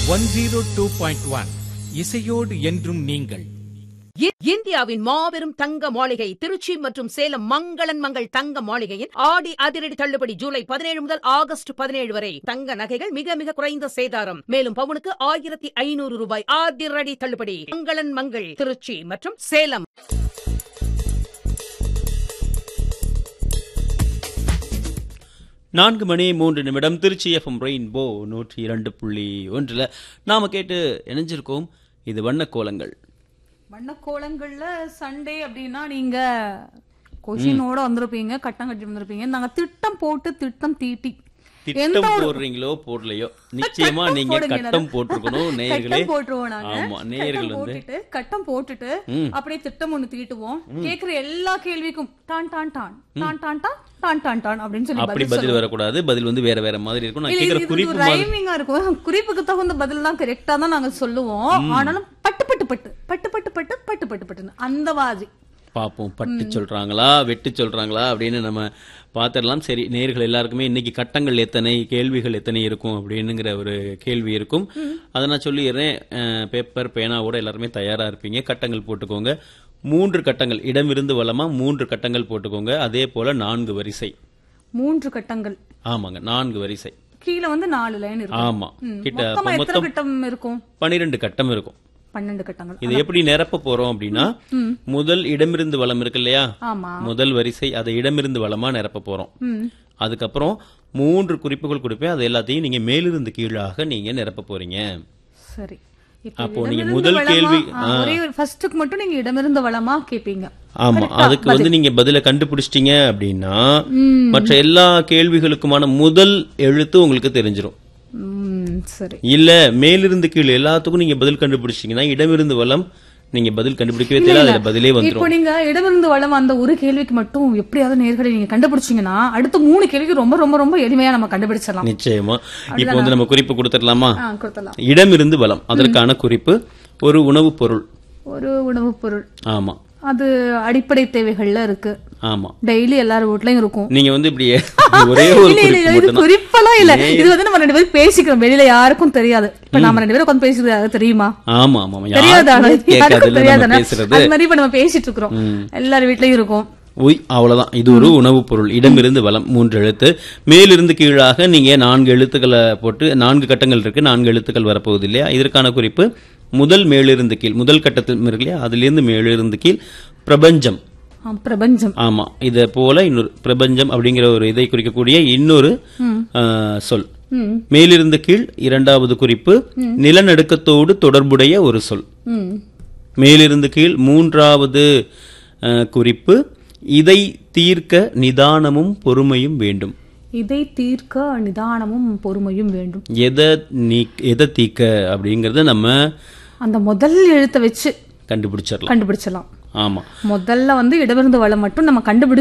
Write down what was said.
One zero two point one இசையோடு என்றும் நீங்கள் இ- இந்தியாவின் மாபெரும் தங்க மாளிகை திருச்சி மற்றும் சேலம் மங்களன் மங்கள் தங்க மாளிகையின் ஆடி அதிரடி தள்ளுபடி ஜூலை பதினேழு முதல் ஆகஸ்ட் பதினேழு வரை தங்க நகைகள் மிக மிக குறைந்த சேதாரம் மேலும் பவுனுக்கு ஆயிரத்தி ஐநூறு ரூபாய் அதிரடி தள்ளுபடி மங்களன் மங்கள் திருச்சி மற்றும் சேலம் நான்கு மணி மூன்று நிமிடம் திருச்சி எஃப்எம் ரெயின்போ நூற்றி இரண்டு புள்ளி ஒன்றில் நாம் கேட்டு இணைஞ்சிருக்கோம் இது வண்ண கோலங்கள் வண்ணக்கோலங்கள்ல சண்டே அப்படின்னா நீங்க கொஷினோட வந்திருப்பீங்க கட்டம் கட்டி வந்திருப்பீங்க நாங்க திட்டம் போட்டு திட்டம் தீட்டி எந்த திட்டம் ஒரு- போடுறீங்களோ போடலையோ நிச்சயமா கட்டம் நீங்க போடுங்க கட்டம் எல்லாரும். போட்டிருக்கணும் நேயர்களே கட்டம் போட்டுருவோம் நாங்க ஆமா நேயர்கள் கட்டம் வந்து போட்டுட்டு கட்டம் போட்டுட்டு அப்படியே திட்டம் ஒண்ணு தீட்டுவோம் கேக்குற எல்லா கேள்விக்கும் டான் டான் டான் டான் டான் டான் டான் டான் டான் அப்படின்னு சொல்லி அப்படி பதில் பதில் சொல்லுவோம். வரக்கூடாது பதில் வந்து வேற வேற மாதிரி இருக்கும் நான் இல்ல, கேக்குற இது- இது குறிப்பு ஒரு மாதிரி ரைமிங்கா இருக்கும் குறிப்புக்கு தகுந்த பதில் தான் கரெக்டா தான் நாங்க சொல்லுவோம் ஆனாலும் பட்டு பட்டு பட்டு பட்டு பட்டு பட்டு பட்டு பட்டு பட்டுன்னு அந்த மாதிரி பார்ப்போம் பட்டு சொல்றாங்களா வெட்டு சொல்றாங்களா அப்படின்னு நம்ம பார்த்துடலாம் சரி நேர்கள் எல்லாருக்குமே இன்னைக்கு கட்டங்கள் எத்தனை கேள்விகள் எத்தனை இருக்கும் அப்படின்னுங்கிற ஒரு கேள்வி இருக்கும் அதை நான் சொல்லிடுறேன் அஹ், பேப்பர் பேனாவோட எல்லாருமே தயாரா இருப்பீங்க கட்டங்கள் போட்டுக்கோங்க மூன்று கட்டங்கள் இடமிருந்து வலமா மூன்று கட்டங்கள் போட்டுக்கோங்க அதே போல நான்கு வரிசை மூன்று கட்டங்கள் ஆமாங்க நான்கு வரிசை கீழே வந்து நாலு லைன் இருக்கும் ஆமா ம். கிட்ட மொத்தமா அப்ப எத்தனை மொத்தம் கட்டம் இருக்கும் பன்னிரெண்டு கட்டம் இருக்கும் பன்னெண்டு கட்டங்கள் இது எப்படி நிரப்ப போறோம் அப்படின்னா முதல் இடமிருந்து வலம் இருக்கு இல்லையா ஆமா முதல் வரிசை அதை இடமிருந்து வலமா நிரப்ப போறோம் ம் அதுக்கப்புறம் மூன்று குறிப்புகள் கொடுப்பேன் அது எல்லாத்தையும் நீங்க மேலிருந்து கீழாக நீங்க நிரப்ப போறீங்க சரி இப்ப அப்போ நீங்க இடமிருந்து முதல் வலமா, கேள்வி, ஆ, ஒரே ஒரு ஃபர்ஸ்ட்டுக்கு மட்டும் நீங்க இடமிருந்து வளமா கேப்பீங்க ஆமா Correct ஆ? அதுக்கு வந்து நீங்க பதில கண்டுபிடிச்சிட்டீங்க அப்படின்னா மற்ற எல்லா கேள்விகளுக்குமான முதல் எழுத்து உங்களுக்கு தெரிஞ்சிரும் ம், சரி இல்ல மேலிருந்து கீழ் எல்லாத்துக்கும் நீங்க பதில் கண்டுபிடிச்சிட்டீங்கன்னா இடமிருந்து வலம் நீங்க பதில் கண்டுபிடிக்கவே தெரியல அதுல பதிலே இப்போ வந்துரும் நீங்க இடமிருந்து வளம் அந்த ஒரு கேள்விக்கு மட்டும் எப்படியாவது நேர்களை நீங்க கண்டுபிடிச்சீங்கன்னா அடுத்த மூணு கேள்விக்கு ரொம்ப ரொம்ப ரொம்ப எளிமையா நம்ம கண்டுபிடிச்சிடலாம் நிச்சயமா இப்போ வந்து நம்ம குறிப்பு கொடுத்துடலாமா ஆ, கொடுத்தலாம் இடமிருந்து வலம் அதற்கான குறிப்பு ஒரு உணவுப் பொருள் ஒரு உணவுப் பொருள் ஆமா அது அடிப்படை தேவைகள்ல இருக்கு ஆமா டெய்லி எல்லார் வீட்லயும் இருக்கும் நீங்க வந்து இப்படி ஒரே ஒரு இல்ல, இல்ல, குறிப்பு இது மட்டும் குறிப்பெல்லாம் இல்ல இது வந்து நம்ம ரெண்டு பேரும் பேசிக்கிறோம் வெளியில யாருக்கும் தெரியாது இப்ப நாம ரெண்டு பேரும் உட்காந்து பேசிக்கிறது அது தெரியுமா ஆமா ஆமா ஆமா. தெரியாதா யாருக்குமே கேட்காது யாருக்கும் இல்ல நம்ம தெரியாதானே பேசுறது அது மாதிரி இப்ப நம்ம பேசிட்டு இருக்கிறோம் எல்லார் வீட்லயும் இருக்கும் உய் அவ்வளவுதான் இது ஒரு உணவுப் பொருள் இடமிருந்து வலம் மூன்று எழுத்து மேலிருந்து கீழாக நீங்க நான்கு எழுத்துக்களை போட்டு நான்கு கட்டங்கள் இருக்கு நான்கு எழுத்துக்கள் வரப்போகுது இல்லையா இதற்கான குறிப்பு முதல் மேலிருந்து கீழ் முதல் கட்டத்தில் இருக்கு இல்லையா அதிலிருந்து மேலிருந்து கீழ் பிரபஞ்சம் ஆ, பிரபஞ்சம் ஆமா இத போல இன்னொரு பிரபஞ்சம் அப்படிங்கிற ஒரு இதை குறிக்கக்கூடிய இன்னொரு ஆ, சொல் ம் மேலிருந்து கீழ் இரண்டாவது குறிப்பு நிலநடுக்கத்தோடு தொடர்புடைய ஒரு சொல் ம் மேலிருந்து கீழ் மூன்றாவது அஹ், குறிப்பு இதை தீர்க்க நிதானமும் பொறுமையும் வேண்டும் இதை தீர்க்க நிதானமும் பொறுமையும் வேண்டும் எதை நீ எதை தீர்க்க அப்படிங்கறத நம்ம அந்த முதல் எழுத்தை வச்சு கண்டுபிடிச்சிடலாம் கண்டுபிடிச்சிடலாம் ஆமா முதல்ல வந்து இடமிருந்து வளம் மட்டும் நம்ம கண்டுபிடி